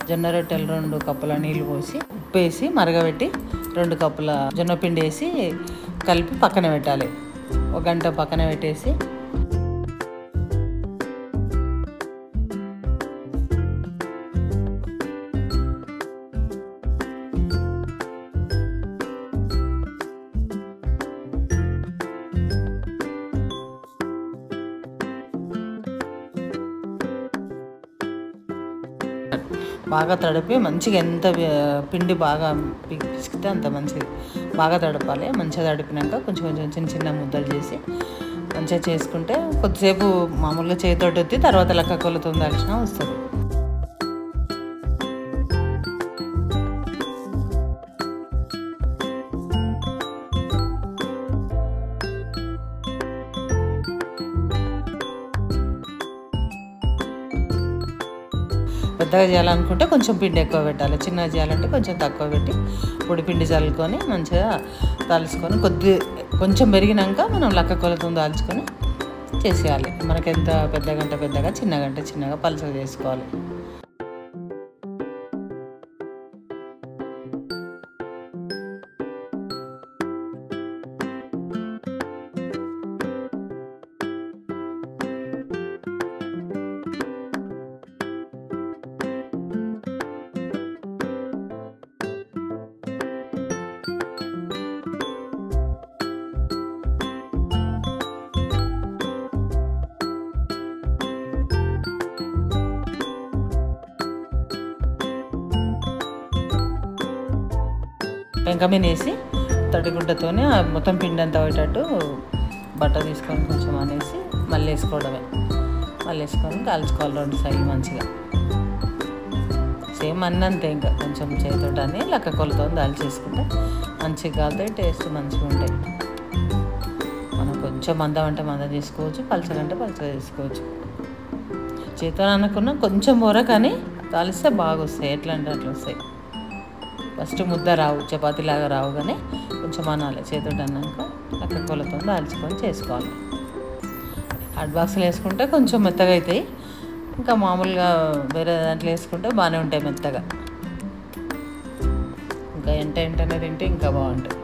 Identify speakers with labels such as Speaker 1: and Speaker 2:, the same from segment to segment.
Speaker 1: జొన్న రొట్టెలు రెండు కప్పుల నీళ్ళు పోసి ఉప్పు వేసి మరగబెట్టి రెండు కప్పుల జొన్న పిండి వేసి కలిపి పక్కన పెట్టాలి ఒక గంట పక్కన పెట్టేసి బాగా తడిపి మంచిగా ఎంత వి- పిండి బాగా పి- పిసికితే అంత మంచిది బాగా తడపాలి మంచిగా తడిపినాక కొంచెం కొంచెం చిన్న చిన్న ముద్దలు చేసి మంచిగా చేసుకుంటే కొద్దిసేపు మామూలుగా చేతితోటి ఎత్తి తర్వాత లెక్క కొలతో దాల్చిన వస్తుంది పెద్దగా చేయాలనుకుంటే కొంచెం పిండి ఎక్కువ పెట్టాలి చిన్నగా చేయాలంటే కొంచెం తక్కువ పెట్టి పొడి పిండి చల్లుకొని మంచిగా దాల్చుకొని కొద్ది కొంచెం పెరిగినాక మనం లక్క కొలతం దాల్చుకొని చేసేయాలి మనకి ఎంత పెద్ద గంట పెద్దగా చిన్న గంట చిన్నగా పలుచగా చేసుకోవాలి పెంకమీన వేసి తడిగుడ్డతోనే ఆ మొత్తం పిండి అంతా పోయేటట్టు బట్ట తీసుకొని కొంచెం అనేసి మళ్ళీ వేసుకోవడమే మళ్ళీ వేసుకొని కాల్చుకోవాలి రెండు సైడ్లు మంచిగా సేమ్ అన్నీ అంతే ఇంకా కొంచెం చేతోటని లెక్క కొలతో దాల్చేసుకుంటే మంచిగా కాలుతాయి టేస్ట్ మంచిగా ఉంటాయి మనం కొంచెం మందం అంటే మందం చేసుకోవచ్చు పలచగంటే పలచగా చేసుకోవచ్చు చేతో అనుకున్నా కొంచెం బోర కానీ కాలిస్తే బాగా వస్తాయి ఎట్లా అంటే అట్లా వస్తాయి ఫస్ట్ ముద్ద రావు చపాతీలాగా రావు కానీ కొంచెం అనాలి చేతితో అన్నాక లక్క కొలతో దాల్చుకొని చేసుకోవాలి హాట్ బాక్స్లో వేసుకుంటే కొంచెం మెత్తగా అవుతాయి ఇంకా మామూలుగా వేరే దాంట్లో వేసుకుంటే బాగానే ఉంటాయి మెత్తగా ఇంకా ఎంట ఎంటనే తింటే ఇంకా బాగుంటాయి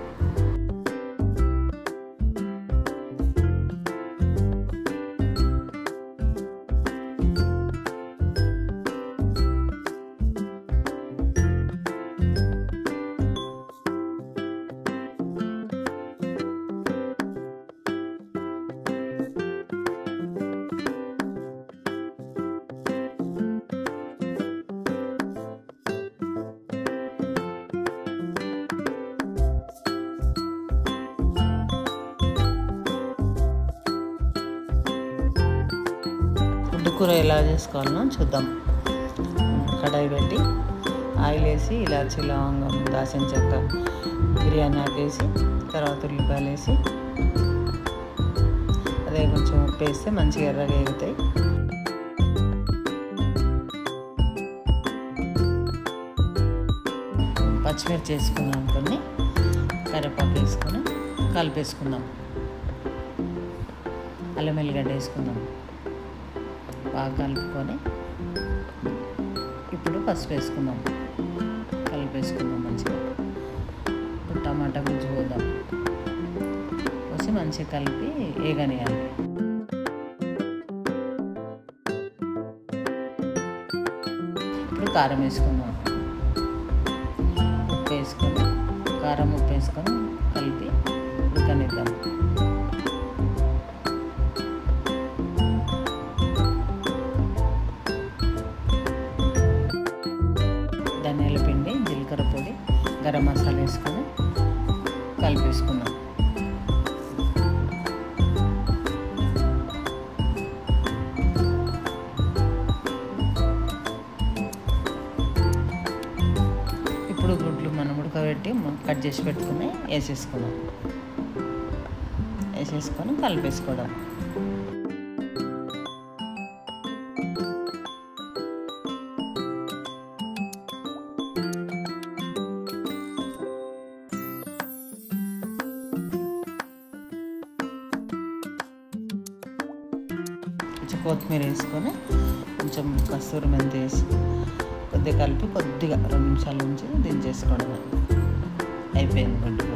Speaker 1: గుడ్డు కూర ఎలా చేసుకోవాలనో చూద్దాం కడాయి పెట్టి ఆయిల్ వేసి ఇలాచి లవంగం దాసిన చెక్క బిర్యానీ ఆకేసి తర్వాత ఉల్లిపాయలు వేసి అదే కొంచెం ఉప్పు వేస్తే మంచిగా ఎర్రగా ఎగుతాయి పచ్చిమిర్చి వేసుకున్నాం కొన్ని కరివేపాకు వేసుకొని కలిపేసుకుందాం అల్లం ఎల్లిగడ్డ వేసుకుందాం బాగా కలుపుకొని ఇప్పుడు పసుపు వేసుకుందాం కలిపేసుకుందాం మంచిగా ఇప్పుడు టమాటా గుజ్జు పోద్దాం పోసి మంచిగా కలిపి ఏగనియాలి ఇప్పుడు కారం వేసుకుందాం ఉప్పు వేసుకొని కారం ఉప్పు వేసుకొని కలిపి ఉడకనిద్దాం ధనియాల పిండి జీలకర్ర పొడి గరం మసాలా వేసుకొని కలిపేసుకుందాం ఇప్పుడు గుడ్లు మనం ఉడకబెట్టి మ- కట్ చేసి పెట్టుకుని వేసేసుకుందాం వేసేసుకొని కలిపేసుకోవడం కొంచెం కొత్తిమీర వేసుకొని కొంచెం కస్తూరి మెంతి వేసి కొద్దిగా కలిపి కొద్దిగా రెండు నిమిషాల నుంచి దించేసుకోవడం అయిపోయింది గుడ్డు